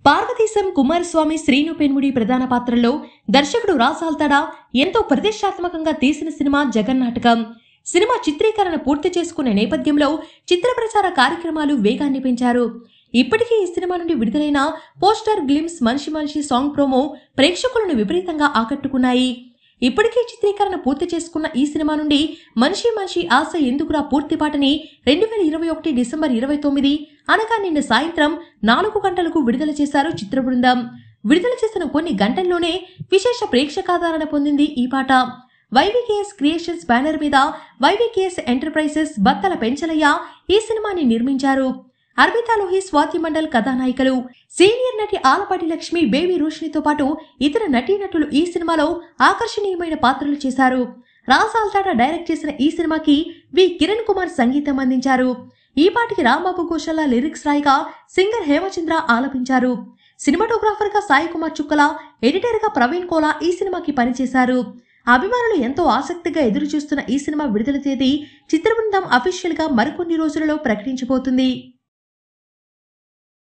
పార్వతీశం కుమారస్వామి శ్రీను పెన్ముడి ప్రధాన పాత్రలో దర్శకుడు రాసాల్తాడా ఎంతో ప్రతిష్టాత్మకంగా తీసిన సినిమా జగన్నాటకం సినిమా చిత్రీకరణ పూర్తి చేసుకునే నేపథ్యంలో చిత్ర ప్రచార కార్యక్రమాలు వేగాన్ని పెంచారు ఇప్పటికీ ఈ సినిమా నుండి విడుదలైన పోస్టర్ గ్లిమ్స్ మనిషి మనిషి సాంగ్ ప్రోమో ప్రేక్షకులను విపరీతంగా ఆకట్టుకున్నాయి ఇప్పటికే చిత్రీకరణ పూర్తి చేసుకున్న ఈ సినిమా నుండి మనిషి మనిషి ఆశ ఎందుకురా పూర్తి పాటని రెండు వేల ఇరవై ఒకటి డిసెంబర్ ఇరవై తొమ్మిది అనగా నిన్న సాయంత్రం నాలుగు గంటలకు విడుదల చేశారు చిత్ర బృందం విడుదల చేసిన కొన్ని గంటల్లోనే విశేష ప్రేక్షకాదరణ పొందింది ఈ పాట వైవికేఎస్ క్రియేషన్స్ బ్యానర్ మీద వైవికేఎస్ ఎంటర్ప్రైజెస్ బత్తల పెంచలయ్య ఈ సినిమాని నిర్మించారు అర్పితా లోహి స్వాతి మండల్ కథానాయికలు సీనియర్ నటి ఆలపాటి లక్ష్మి బేబీ రోషినితో పాటు ఇతర నటీనటులు ఈ సినిమాలో ఆకర్షణీయమైన పాత్రలు చేశారు రాసాల్తాడా డైరెక్ట్ చేసిన ఈ సినిమాకి వి కిరణ్ కుమార్ సంగీతం అందించారు ఈ పాటికి రాంబాబు ఘోషాల లిరిక్స్ రాయగా సింగర్ హేమచంద్ర ఆలపించారు సినిమాటోగ్రాఫర్ గా సాయి కుమార్ చుక్కల ఎడిటర్ గా ప్రవీణ్ కోలా ఈ సినిమాకి పనిచేశారు అభిమానులు ఎంతో ఆసక్తిగా ఎదురు చూస్తున్న ఈ సినిమా విడుదల తేదీ చిత్ర బృందం అఫీషియల్ గా మరికొన్ని రోజులలో ప్రకటించబోతుంది